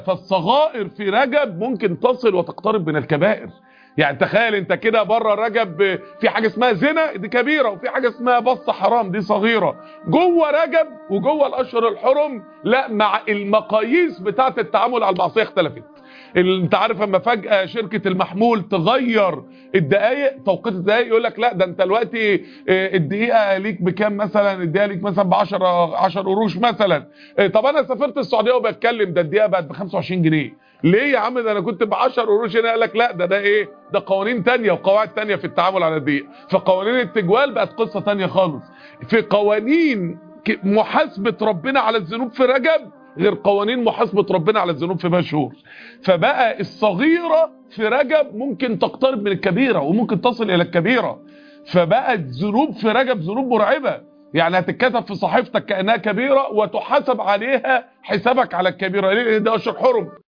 فالصغائر في رجب ممكن تصل وتقترب من الكبائر يعني تخيل انت كده بره رجب في حاجه اسمها زنا دي كبيره وفي حاجه اسمها بص حرام دي صغيره جوه رجب وجوه الاشهر الحرم لا مع المقاييس بتاعه التعامل على المعصيه اختلفت انت عارف اما فجاه شركه المحمول تغير الدقائق توقيت الدقائق يقول لك لا ده انت دلوقتي الدقيقه ليك بكام مثلا الدقيقه ليك مثلا ب 10 10 قروش مثلا طب انا سافرت السعوديه وبتكلم ده الدقيقه بقت ب 25 جنيه ليه يا عم ده انا كنت ب 10 قروش هنا قال لك لا ده ده ايه ده قوانين تانية وقواعد تانية في التعامل على الدقيقه فقوانين التجوال بقت قصه تانية خالص في قوانين محاسبه ربنا على الذنوب في رجب غير قوانين محاسبة ربنا على الذنوب في مشهور فبقى الصغيرة في رجب ممكن تقترب من الكبيرة وممكن تصل إلى الكبيرة فبقى الذنوب في رجب ذنوب مرعبة يعني هتتكتب في صحيفتك كأنها كبيرة وتحاسب عليها حسابك على الكبيرة ليه ده أشهر حرم